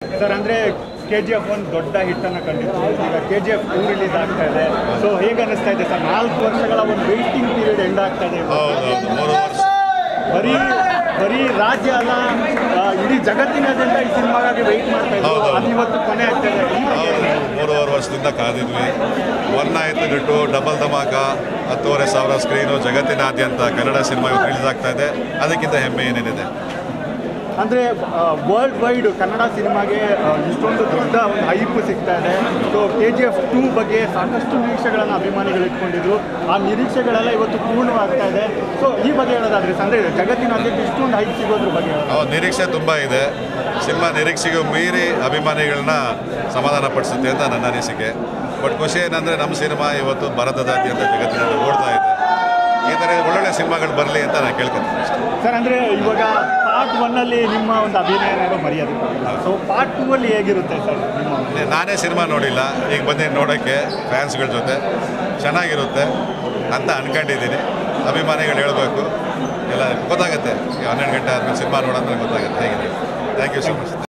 Sir ಅಂದ್ರೆ K G F ಒಂದು ದೊಡ್ಡ ಹಿಟ್ ಅನ್ನ ಕಂಡಿತ್ತು ಈಗ K G F two release ಆಗ್ತಾ ಇದೆ ಸೊ ಹೇಗೆ ಅನಿಸ್ತಾ ಇದೆ ಸರ್ ನಾಲ್ಕು ವರ್ಷಗಳ ಒಂದು ವೆಯ್ಟಿಂಗ್ ಪೀರಿಯಡ್ ಎಂಡ್ ಆಗ್ತಾ ಇದೆ ಹೌದೌದು ಮೂರು ವರ್ಷ ಬರೀ ಬರೀ ರಾಜ್ಯ ಅಲ್ಲ ಆ, ಇಡೀ ಜಗತ್ತಿನಾದ್ಯಂತ ಈ ಸಿನಿಮಾಗಾಗಿ ವೆಯ್ಟ್ ಮಾಡ್ತಾ ಇದ್ರು ಹೌದೌದು. ಅದು ಇವತ್ತು ಕೊನೆ ಆಗ್ತಾ ಇದೆ ಈ ಬಗ್ಗೆ ಹೌದು ಮೂರುವರೆ ವರ್ಷದಿಂದ ಕಾದಿದ್ವಿ ಒನ್ ಆಯಿತು ಬಿಟ್ಟು ಡಬಲ್ ಧಮಾಕ ಹತ್ತುವರೆ ಸಾವಿರ ಸ್ಕ್ರೀನು ಜಗತ್ತಿನಾದ್ಯಂತ ಕನ್ನಡ ಸಿನಿಮಾ ಇವತ್ತು ರಿಲೀಸ್ ಆಗ್ತಾ ಇದೆ ಅದಕ್ಕಿಂತ ಹೆಮ್ಮೆ ಏನೇನಿದೆ ಅಂದರೆ ವರ್ಲ್ಡ್ ವೈಡ್ ಕನ್ನಡ ಸಿನಿಮಾಗೆ ಆ, ಇಷ್ಟೊಂದು ದೊಡ್ಡ ಒಂದು ಹೈಪ್ ಸಿಗ್ತಾ ಇದೆ ಸೊ ಕೆ ಜಿ ಎಫ್ ಟೂ ಬಗ್ಗೆ ಸಾಕಷ್ಟು ನಿರೀಕ್ಷೆಗಳನ್ನು ಅಭಿಮಾನಿಗಳು ಇಟ್ಕೊಂಡಿದ್ರು ಆ ನಿರೀಕ್ಷೆಗಳೆಲ್ಲ ಇವತ್ತು ಪೂರ್ಣವಾಗ್ತಾ ಇದೆ ಸೊ ಈ ಬಗ್ಗೆ ಹೇಳೋದಾದ್ರೆ ಅಂದರೆ ಜಗತ್ತಿನಾದ್ಯಂತ ಇಷ್ಟೊಂದು ಹೈಪ್ ಸಿಗೋದ್ರ ಬಗ್ಗೆ ಹೇಳೋದು. ಅವ್ರ ನಿರೀಕ್ಷೆ ತುಂಬ ಇದೆ ಸಿನಿಮಾ ನಿರೀಕ್ಷೆಗೂ ಮೀರಿ ಅಭಿಮಾನಿಗಳನ್ನ ಸಮಾಧಾನ ಪಡಿಸುತ್ತೆ ಅಂತ ನನ್ನ ಅನಿಸಿಕೆ ಬಟ್ ಖುಷಿ ಏನಂದರೆ ನಮ್ಮ ಸಿನಿಮಾ ಇವತ್ತು ಭಾರತದಾದ್ಯಂತ ಜಗತ್ತಿನಲ್ಲಿ ಓಡ್ತಾ ಇದೆ ಈ ಥರ ಒಳ್ಳೊಳ್ಳೆ ಸಿನಿಮಾಗಳು ಬರಲಿ ಅಂತ ನಾನು ಕೇಳ್ಕೊತೀನಿ ಅಷ್ಟೇ ಸರ್ ಅಂದರೆ ಇವಾಗ ಪಾರ್ಟ್ ಒನ್ನಲ್ಲಿ ನಿಮ್ಮ ಒಂದು ಅಭಿನಯ ನೋಡೋ ಮರ್ಯಾದೆ ಸೊ ಪಾರ್ಟ್ ಟೂ ಅಲ್ಲಿ ಹೇಗಿರುತ್ತೆ ಸರ್ ನಿಮ್ಮ ನೇ- ನಾನೇ ಸಿನಿಮಾ ನೋಡಿಲ್ಲ ಈಗ ಬಂದಿದ್ದೀನಿ ನೋಡೋಕ್ಕೆ ಫ್ಯಾನ್ಸ್ಗಳ ಜೊತೆ ಚೆನ್ನಾಗಿರುತ್ತೆ ಅಂತ ಅನ್ಕೊಂಡಿದ್ದೀನಿ ಅಭಿಮಾನಿಗಳು ಹೇಳಬೇಕು ಎಲ್ಲ ಗೊತ್ತಾಗುತ್ತೆ ಈಗ ಹನ್ನೆರಡು ಗಂಟೆ ಆದಮೇಲೆ ಸಿನಿಮಾ ನೋಡೋದ್ರೆ ಗೊತ್ತಾಗುತ್ತೆ ಹೇಗಿದೆ ಥ್ಯಾಂಕ್ ಯು ಸೊ ಮಚ್